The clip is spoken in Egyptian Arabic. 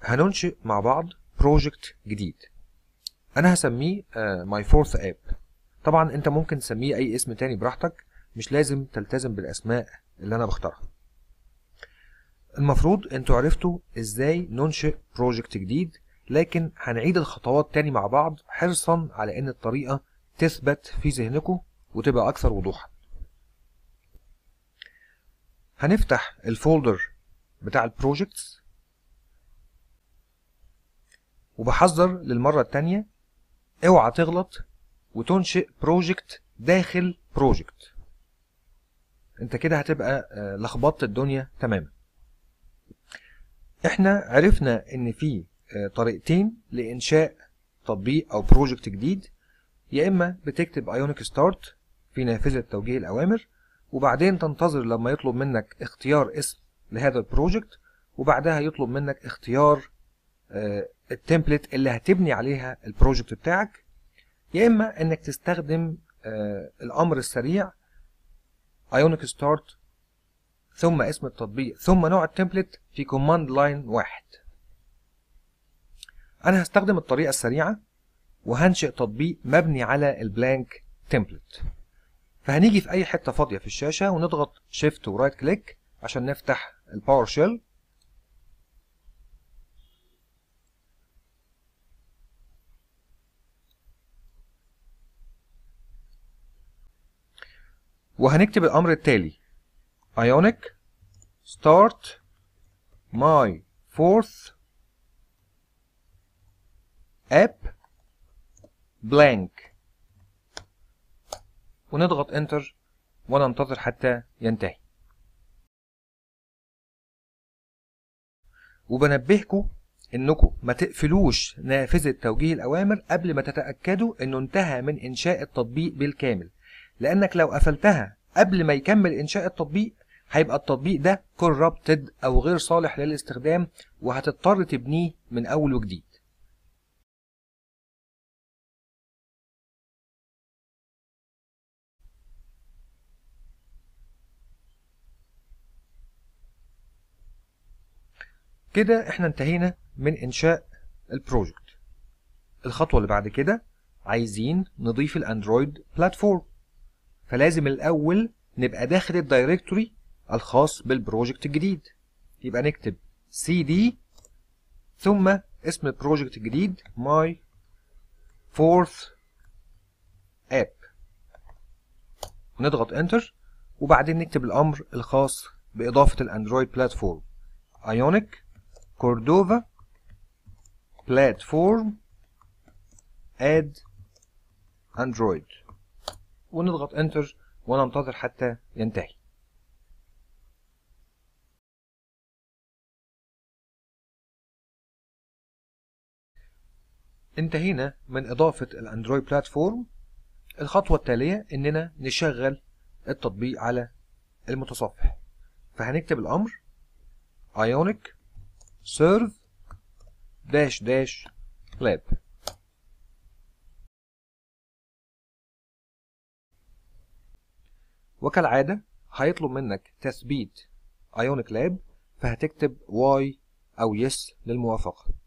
هننشئ مع بعض بروجكت جديد انا هسميه ماي فورث اب طبعا انت ممكن تسميه اي اسم تاني براحتك مش لازم تلتزم بالاسماء اللي انا بختارها المفروض انتوا عرفتوا ازاي ننشئ بروجكت جديد لكن هنعيد الخطوات تاني مع بعض حرصا على ان الطريقة تثبت في ذهنكم وتبقى اكثر وضوحا هنفتح الفولدر بتاع البروجكتس وبحذر للمرة التانية اوعى تغلط وتنشئ بروجكت داخل بروجكت انت كده هتبقى لخبطت الدنيا تماما احنا عرفنا ان في طريقتين لانشاء تطبيق او بروجكت جديد يا اما بتكتب ايونيك ستارت في نافذة توجيه الاوامر وبعدين تنتظر لما يطلب منك اختيار اسم لهذا البروجكت وبعدها يطلب منك اختيار التمبلت اللي هتبني عليها البروجكت بتاعك يا اما انك تستخدم الامر السريع ايونيك ستارت ثم اسم التطبيق ثم نوع التمبلت في كوماند لاين واحد انا هستخدم الطريقه السريعه وهنشئ تطبيق مبني على البلانك تمبلت فهنيجي في اي حته فاضيه في الشاشه ونضغط شيفت ورايت كليك عشان نفتح الباور شيل وهنكتب الامر التالي ionic start my fourth app blank ونضغط انتر وننتظر حتى ينتهي وبنبهكم انكم ما تقفلوش نافذة توجيه الاوامر قبل ما تتأكدوا انه انتهى من انشاء التطبيق بالكامل لانك لو قفلتها قبل ما يكمل انشاء التطبيق هيبقى التطبيق ده corrupted او غير صالح للاستخدام وهتضطر تبنيه من اول وجديد كده احنا انتهينا من انشاء البروجكت الخطوة اللي بعد كده عايزين نضيف الاندرويد بلاتفورم فلازم الاول نبقى داخل الدايركتوري الخاص بالبروجكت الجديد يبقى نكتب cd ثم اسم البروجكت الجديد my fourth app نضغط انتر وبعدين نكتب الامر الخاص باضافة الاندرويد بلاتفورم ionic cordova platform add android ونضغط انتر وننتظر حتى ينتهي انتهينا من إضافة الأندرويد بلاتفورم الخطوة التالية إننا نشغل التطبيق على المتصفح فهنكتب الأمر ionic serve dash dash lab وكالعادة هيطلب منك تثبيت ايونيك لاب فهتكتب واي او يس للموافقة